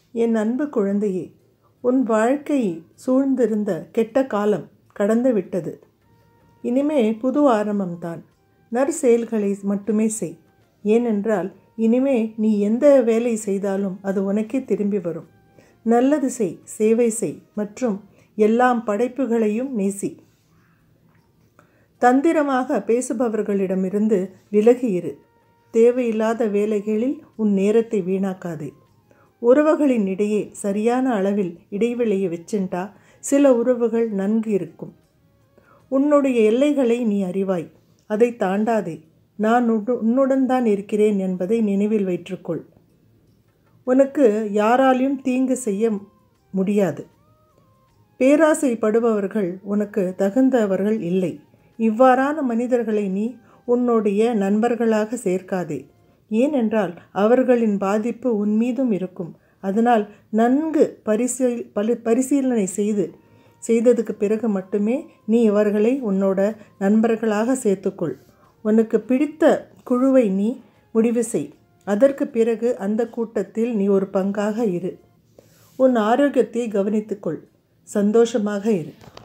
என் அன்பு குழந்தையே உன் வாழ்க்கை சூழ்ந்திருந்த கெட்ட காலம் கடந்து விட்டது இனிமே புது ஆரம்பம்தான் நற்செயல்களை மட்டுமே செய் ஏனென்றால் இனிமே நீ எந்த வேலை செய்தாலும் அது உனக்கே திரும்பி வரும் நல்லது செய் சேவை செய் மற்றும் எல்லாம் படைப்புகளையும் நேசி தந்திரமாக பேசுபவர்களிடமிருந்து விலகி இரு தேவையில்லாத வேலைகளில் உன் நேரத்தை வீணாக்காதே உறவுகளின் இடையே சரியான அளவில் இடைவெளியை வச்சுட்டா சில உறவுகள் நன்கு இருக்கும் உன்னுடைய எல்லைகளை நீ அறிவாய் அதை தாண்டாதே நான் உன்னு- உன்னுடன் தான் இருக்கிறேன் என்பதை நினைவில் வைற்றுக்கொள் உனக்கு யாராலையும் தீங்கு செய்ய முடியாது பேராசைப்படுபவர்கள் உனக்கு தகுந்தவர்கள் இல்லை இவ்வாறான மனிதர்களை நீ உன்னுடைய நண்பர்களாக சேர்க்காதே ஏனென்றால் அவர்களின் பாதிப்பு உன் மீதும் இருக்கும் அதனால் நன்கு பரிசீல் பலி பரிசீலனை செய்து செய்ததுக்கு பிறகு மட்டுமே நீ இவர்களை உன்னோட நண்பர்களாக சேர்த்துக்கொள் உனக்கு பிடித்த குழுவை நீ முடிவு செய் அதற்கு பிறகு அந்த கூட்டத்தில் நீ ஒரு பங்காக இரு உன் ஆரோக்கியத்தை கவனித்துக்கொள் சந்தோஷமாக இரு